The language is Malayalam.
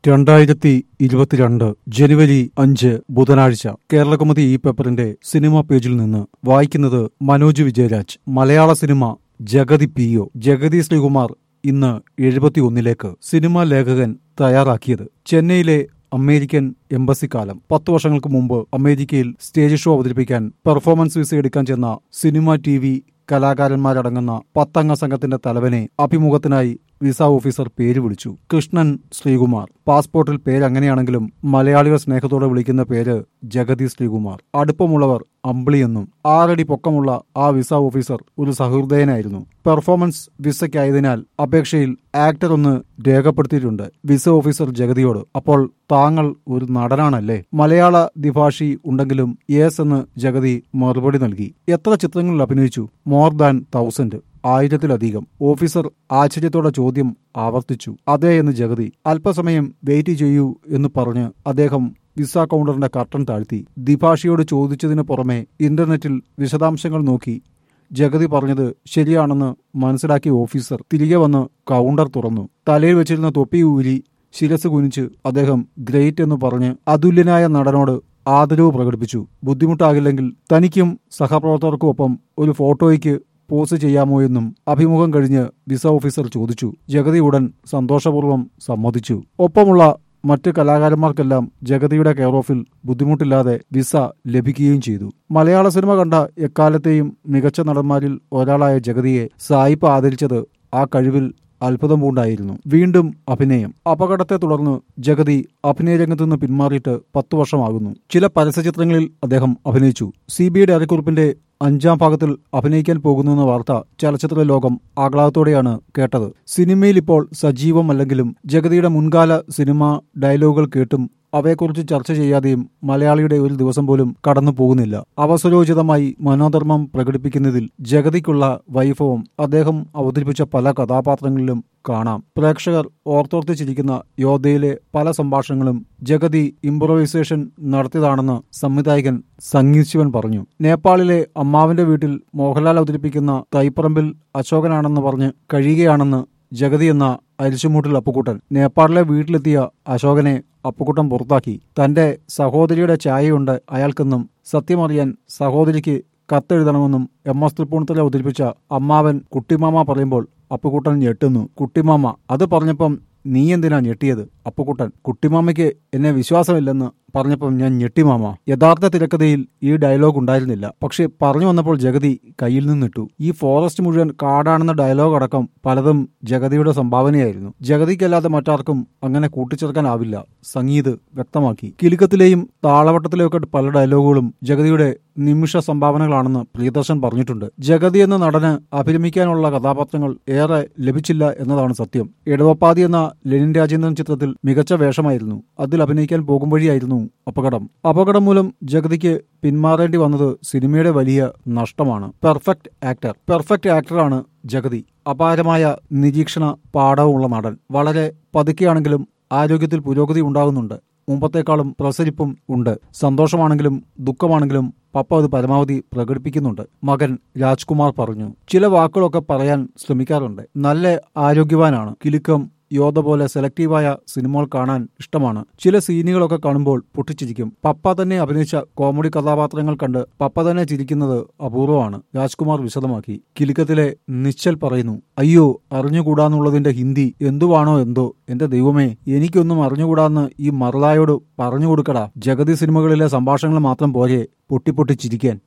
രണ്ടായിരത്തി ഇരുപത്തിരണ്ട് ജനുവരി അഞ്ച് ബുധനാഴ്ച കേരളകൗമുദി ഈ പേപ്പറിന്റെ സിനിമ പേജിൽ നിന്ന് വായിക്കുന്നത് Manoj Vijayaraj Malayala cinema Jagathy P O Jagathy Sreekumar ഇന്ന് എഴുപത്തിയൊന്നിലേക്ക് സിനിമാ ലേഖകൻ തയ്യാറാക്കിയത് ചെന്നൈയിലെ അമേരിക്കൻ എംബസി കാലം പത്ത് വർഷങ്ങൾക്ക് മുമ്പ് അമേരിക്കയിൽ സ്റ്റേജ് ഷോ അവതരിപ്പിക്കാൻ പെർഫോമൻസ് വിസ എടുക്കാൻ ചെന്ന സിനിമ ടി വി കലാകാരന്മാരടങ്ങുന്ന പത്തംഗ സംഘത്തിന്റെ തലവനെ അഭിമുഖത്തിനായി വിസ ഓഫീസർ പേര് വിളിച്ചു കൃഷ്ണൻ ശ്രീകുമാർ പാസ്പോർട്ടിൽ പേര് അങ്ങനെയാണെങ്കിലും മലയാളികൾ സ്നേഹത്തോടെ വിളിക്കുന്ന പേര് ജഗതി ശ്രീകുമാർ അടുപ്പമുള്ളവർ അമ്പിളിയെന്നും ആറടി പൊക്കമുള്ള ആ വിസ ഓഫീസർ ഒരു സഹൃദയനായിരുന്നു പെർഫോമൻസ് വിസയ്ക്കായതിനാൽ അപേക്ഷയിൽ ആക്ടർ ഒന്ന് രേഖപ്പെടുത്തിയിട്ടുണ്ട് വിസ ഓഫീസർ ജഗതിയോട് അപ്പോൾ താങ്കൾ ഒരു നടനാണല്ലേ മലയാള ദ്വിഭാഷി ഉണ്ടെങ്കിലും യേസ് എന്ന് ജഗതി മറുപടി നൽകി എത്ര ചിത്രങ്ങളിൽ അഭിനയിച്ചു മോർ ദാൻ തൗസൻഡ് ആയിരത്തിലധികം ഓഫീസർ ആശ്ചര്യത്തോടെ ചോദ്യം ആവർത്തിച്ചു അതെ എന്ന് ജഗതി അല്പസമയം വെയിറ്റ് ചെയ്യൂ എന്ന് പറഞ്ഞ് അദ്ദേഹം വിസ കൗണ്ടറിന്റെ കർട്ടൻ താഴ്ത്തി ദ്വിഭാഷിയോട് ചോദിച്ചതിന് പുറമെ ഇന്റർനെറ്റിൽ വിശദാംശങ്ങൾ നോക്കി ജഗതി പറഞ്ഞത് ശരിയാണെന്ന് മനസ്സിലാക്കിയ ഓഫീസർ തിരികെ വന്ന് കൗണ്ടർ തുറന്നു തലയിൽ വെച്ചിരുന്ന തൊപ്പി ഊരി ശിരസ് കുനിച്ച് അദ്ദേഹം ഗ്രേറ്റ് എന്ന് പറഞ്ഞ് അതുല്യനായ നടനോട് ആദരവ് പ്രകടിപ്പിച്ചു ബുദ്ധിമുട്ടാകില്ലെങ്കിൽ തനിക്കും സഹപ്രവർത്തകർക്കുമൊപ്പം ഒരു ഫോട്ടോയ്ക്ക് പോസ്റ്റ് ചെയ്യാമോ എന്നും അഭിമുഖം കഴിഞ്ഞ് വിസ ഓഫീസർ ചോദിച്ചു ജഗതി ഉടൻ സന്തോഷപൂർവ്വം സമ്മതിച്ചു ഒപ്പമുള്ള മറ്റ് കലാകാരന്മാർക്കെല്ലാം ജഗതിയുടെ കെയർ ഓഫിൽ ബുദ്ധിമുട്ടില്ലാതെ വിസ ലഭിക്കുകയും ചെയ്തു മലയാള സിനിമ കണ്ട എക്കാലത്തെയും മികച്ച നടന്മാരിൽ ഒരാളായ ജഗതിയെ സായിപ്പ് ആദരിച്ചത് ആ കഴിവിൽ അത്ഭുതം പൂണ്ടായിരുന്നു വീണ്ടും അഭിനയം അപകടത്തെ തുടർന്ന് ജഗതി അഭിനയ രംഗത്തു നിന്ന് പിന്മാറിയിട്ട് പത്തു വർഷമാകുന്നു ചില പരസ്യചിത്രങ്ങളിൽ അദ്ദേഹം അഭിനയിച്ചു സി ബി ഡയറക്കുറിപ്പിന്റെ അഞ്ചാം ഭാഗത്തിൽ അഭിനയിക്കാൻ പോകുന്നുവെന്ന വാർത്ത ചലച്ചിത്ര ലോകം ആഹ്ലാദത്തോടെയാണ് കേട്ടത് സിനിമയിൽ ഇപ്പോൾ സജീവമല്ലെങ്കിലും ജഗതിയുടെ മുൻകാല സിനിമ ഡയലോഗുകൾ കേട്ടും അവയെക്കുറിച്ച് ചർച്ച ചെയ്യാതെയും മലയാളിയുടെ ഒരു ദിവസം പോലും കടന്നു പോകുന്നില്ല അവസരോചിതമായി മനോധർമ്മം പ്രകടിപ്പിക്കുന്നതിൽ ജഗതിക്കുള്ള വൈഭവം അദ്ദേഹം അവതരിപ്പിച്ച പല കഥാപാത്രങ്ങളിലും കാണാം പ്രേക്ഷകർ ഓർത്തോർത്ത് ചിരിക്കുന്ന യോധയിലെ പല സംഭാഷണങ്ങളും ജഗതി ഇംപ്രവൈസേഷൻ നടത്തിയതാണെന്ന് സംവിധായകൻ സംഗീത് ശിവൻ പറഞ്ഞു നേപ്പാളിലെ അമ്മാവിന്റെ വീട്ടിൽ മോഹൻലാൽ അവതരിപ്പിക്കുന്ന തൈപ്പറമ്പിൽ അശോകനാണെന്ന് പറഞ്ഞ് കഴിയുകയാണെന്ന് ജഗതി എന്ന അരിശുമൂട്ടിൽ അപ്പുക്കുട്ടൻ നേപ്പാളിലെ വീട്ടിലെത്തിയ അശോകനെ അപ്പുക്കുട്ടൻ പുറത്താക്കി തന്റെ സഹോദരിയുടെ ചായയുണ്ട് അയാൾക്കെന്നും സത്യമറിയാൻ സഹോദരിക്ക് കത്തെഴുതണമെന്നും എം എസ് തൃപ്പൂണിത്തല അവതരിപ്പിച്ച അമ്മാവൻ കുട്ടിമാമ പറയുമ്പോൾ അപ്പുക്കുട്ടൻ ഞെട്ടുന്നു കുട്ടിമാമ അത് പറഞ്ഞപ്പം നീ എന്തിനാ ഞെട്ടിയത് അപ്പുക്കുട്ടൻ കുട്ടിമാമയ്ക്ക് എന്നെ വിശ്വാസമില്ലെന്ന് പറഞ്ഞപ്പം ഞാൻ ഞെട്ടിമാമ യഥാർത്ഥ തിരക്കഥയിൽ ഈ ഡയലോഗ് ഉണ്ടായിരുന്നില്ല പക്ഷെ പറഞ്ഞു വന്നപ്പോൾ ജഗതി കയ്യിൽ നിന്നിട്ടു ഈ ഫോറസ്റ്റ് മുഴുവൻ കാടാണെന്ന ഡയലോഗ് അടക്കം പലതും ജഗതിയുടെ സംഭാവനയായിരുന്നു ജഗതിക്കല്ലാതെ മറ്റാർക്കും അങ്ങനെ കൂട്ടിച്ചേർക്കാനാവില്ല സംഗീത് വ്യക്തമാക്കി കിലുക്കത്തിലെയും താളവട്ടത്തിലെയും ഒക്കെ പല ഡയലോഗുകളും ജഗതിയുടെ നിമിഷ സംഭാവനകളാണെന്ന് പ്രിയദർശൻ പറഞ്ഞിട്ടുണ്ട് ജഗതി എന്ന നടന് അഭിരമിക്കാനുള്ള കഥാപാത്രങ്ങൾ ഏറെ ലഭിച്ചില്ല എന്നതാണ് സത്യം ഇടവപ്പാതി എന്ന ലെനിൻ രാജേന്ദ്രൻ ചിത്രത്തിൽ മികച്ച വേഷമായിരുന്നു അതിൽ അഭിനയിക്കാൻ പോകും വഴിയായിരുന്നു അപകടം അപകടം മൂലം ജഗതിക്ക് പിന്മാറേണ്ടി വന്നത് സിനിമയുടെ വലിയ നഷ്ടമാണ് പെർഫെക്റ്റ് ആക്ടർ പെർഫെക്റ്റ് ആക്ടറാണ് ജഗതി അപാരമായ നിരീക്ഷണ പാഠവുമുള്ള നടൻ വളരെ പതുക്കെയാണെങ്കിലും ആരോഗ്യത്തിൽ പുരോഗതി ഉണ്ടാകുന്നുണ്ട് മുമ്പത്തേക്കാളും പ്രസരിപ്പും ഉണ്ട് സന്തോഷമാണെങ്കിലും ദുഃഖമാണെങ്കിലും പപ്പ അത് പരമാവധി പ്രകടിപ്പിക്കുന്നുണ്ട് മകൻ രാജ്കുമാർ പറഞ്ഞു ചില വാക്കുകളൊക്കെ പറയാൻ ശ്രമിക്കാറുണ്ട് നല്ല ആരോഗ്യവാനാണ് കിലുക്കം യോധ പോലെ സെലക്റ്റീവായ സിനിമകൾ കാണാൻ ഇഷ്ടമാണ് ചില സീനുകളൊക്കെ കാണുമ്പോൾ പൊട്ടിച്ചിരിക്കും പപ്പ തന്നെ അഭിനയിച്ച കോമഡി കഥാപാത്രങ്ങൾ കണ്ട് പപ്പ തന്നെ ചിരിക്കുന്നത് അപൂർവമാണ് രാജ്കുമാർ വിശദമാക്കി കിലുക്കത്തിലെ നിശ്ചൽ പറയുന്നു അയ്യോ അറിഞ്ഞുകൂടാന്നുള്ളതിന്റെ ഹിന്ദി എന്തുവാണോ എന്തോ എന്റെ ദൈവമേ എനിക്കൊന്നും അറിഞ്ഞുകൂടാന്ന് ഈ മറലായോട് പറഞ്ഞു കൊടുക്കടാ ജഗതി സിനിമകളിലെ സംഭാഷണങ്ങൾ മാത്രം പോരെ പൊട്ടിപ്പൊട്ടി ചിരിക്കാൻ